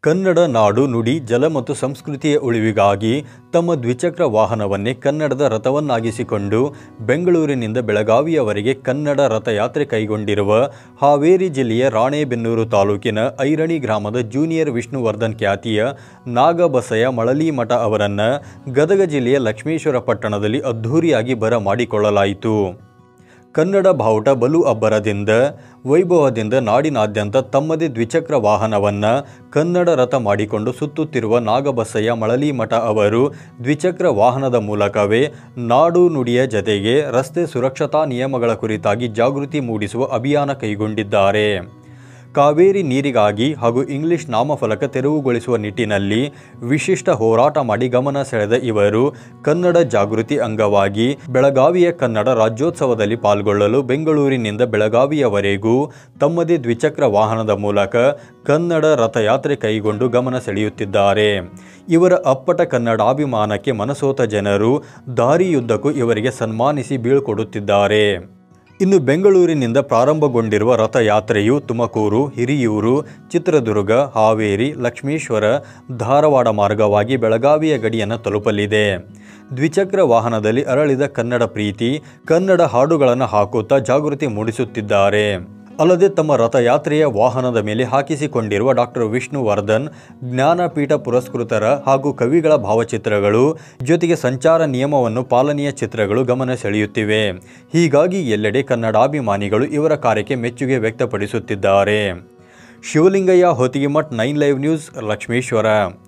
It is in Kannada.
ಕನ್ನಡ ನಾಡು ನುಡಿ ಜಲ ಮತ್ತು ಸಂಸ್ಕೃತಿಯ ಉಳಿವಿಗಾಗಿ ತಮ್ಮ ದ್ವಿಚಕ್ರ ವಾಹನವನ್ನೇ ಕನ್ನಡದ ರಥವನ್ನಾಗಿಸಿಕೊಂಡು ಬೆಂಗಳೂರಿನಿಂದ ಬೆಳಗಾವಿಯವರೆಗೆ ಕನ್ನಡ ರಥಯಾತ್ರೆ ಕೈಗೊಂಡಿರುವ ಹಾವೇರಿ ಜಿಲ್ಲೆಯ ರಾಣೇಬೆನ್ನೂರು ತಾಲೂಕಿನ ಐರಣಿ ಗ್ರಾಮದ ಜೂನಿಯರ್ ವಿಷ್ಣುವರ್ಧನ್ ಖ್ಯಾತಿಯ ನಾಗಬಸಯ್ಯ ಮಳಲಿಮಠ ಅವರನ್ನು ಗದಗ ಜಿಲ್ಲೆಯ ಲಕ್ಷ್ಮೇಶ್ವರ ಪಟ್ಟಣದಲ್ಲಿ ಅದ್ಧೂರಿಯಾಗಿ ಬರಮಾಡಿಕೊಳ್ಳಲಾಯಿತು ಕನ್ನಡ ಬಾವುಟ ಬಲು ಅಬ್ಬರದಿಂದ ವೈಭವದಿಂದ ನಾಡಿನಾದ್ಯಂತ ತಮ್ಮದೇ ದ್ವಿಚಕ್ರ ವಾಹನವನ್ನು ಕನ್ನಡ ರಥ ಮಾಡಿಕೊಂಡು ಸುತ್ತುತ್ತಿರುವ ನಾಗಬಸಯ್ಯ ಮಳಲಿಮಠ ಅವರು ದ್ವಿಚಕ್ರ ವಾಹನದ ಮೂಲಕವೇ ನಾಡು ನುಡಿಯ ಜತೆಗೆ ರಸ್ತೆ ಸುರಕ್ಷತಾ ನಿಯಮಗಳ ಕುರಿತಾಗಿ ಜಾಗೃತಿ ಮೂಡಿಸುವ ಅಭಿಯಾನ ಕೈಗೊಂಡಿದ್ದಾರೆ ಕಾವೇರಿ ನೀರಿಗಾಗಿ ಹಾಗೂ ಇಂಗ್ಲಿಷ್ ನಾಮಫಲಕ ತೆರವುಗೊಳಿಸುವ ನಿಟ್ಟಿನಲ್ಲಿ ವಿಶಿಷ್ಟ ಹೋರಾಟ ಮಾಡಿ ಗಮನ ಸೆಳೆದ ಇವರು ಕನ್ನಡ ಜಾಗೃತಿ ಅಂಗವಾಗಿ ಬೆಳಗಾವಿಯ ಕನ್ನಡ ರಾಜ್ಯೋತ್ಸವದಲ್ಲಿ ಪಾಲ್ಗೊಳ್ಳಲು ಬೆಂಗಳೂರಿನಿಂದ ಬೆಳಗಾವಿಯವರೆಗೂ ತಮ್ಮದೇ ದ್ವಿಚಕ್ರ ವಾಹನದ ಮೂಲಕ ಕನ್ನಡ ರಥಯಾತ್ರೆ ಕೈಗೊಂಡು ಗಮನ ಸೆಳೆಯುತ್ತಿದ್ದಾರೆ ಇವರ ಅಪ್ಪಟ ಕನ್ನಡಾಭಿಮಾನಕ್ಕೆ ಮನಸೋತ ಜನರು ದಾರಿಯುದ್ದಕ್ಕೂ ಇವರಿಗೆ ಸನ್ಮಾನಿಸಿ ಬೀಳ್ಕೊಡುತ್ತಿದ್ದಾರೆ ಇನ್ನು ಬೆಂಗಳೂರಿನಿಂದ ಪ್ರಾರಂಭಗೊಂಡಿರುವ ರಥಯಾತ್ರೆಯು ತುಮಕೂರು ಹಿರಿಯೂರು ಚಿತ್ರದುರ್ಗ ಹಾವೇರಿ ಲಕ್ಷ್ಮೇಶ್ವರ ಧಾರವಾಡ ಮಾರ್ಗವಾಗಿ ಬೆಳಗಾವಿಯ ಗಡಿಯನ್ನು ತಲುಪಲಿದೆ ದ್ವಿಚಕ್ರ ವಾಹನದಲ್ಲಿ ಅರಳಿದ ಕನ್ನಡ ಪ್ರೀತಿ ಕನ್ನಡ ಹಾಡುಗಳನ್ನು ಹಾಕುತ್ತಾ ಜಾಗೃತಿ ಮೂಡಿಸುತ್ತಿದ್ದಾರೆ ಅಲ್ಲದೆ ತಮ್ಮ ರಥಯಾತ್ರೆಯ ವಾಹನದ ಮೇಲೆ ಹಾಕಿಸಿಕೊಂಡಿರುವ ಡಾಕ್ಟರ್ ವಿಷ್ಣುವರ್ಧನ್ ಜ್ಞಾನಪೀಠ ಪುರಸ್ಕೃತರ ಹಾಗೂ ಕವಿಗಳ ಭಾವಚಿತ್ರಗಳು ಜೊತೆಗೆ ಸಂಚಾರ ನಿಯಮವನ್ನು ಪಾಲನೆಯ ಚಿತ್ರಗಳು ಗಮನ ಸೆಳೆಯುತ್ತಿವೆ ಹೀಗಾಗಿ ಎಲ್ಲೆಡೆ ಕನ್ನಡಾಭಿಮಾನಿಗಳು ಇವರ ಕಾರ್ಯಕ್ಕೆ ಮೆಚ್ಚುಗೆ ವ್ಯಕ್ತಪಡಿಸುತ್ತಿದ್ದಾರೆ Shivalingaiah Hotigemath nine live news Lakshmeshwar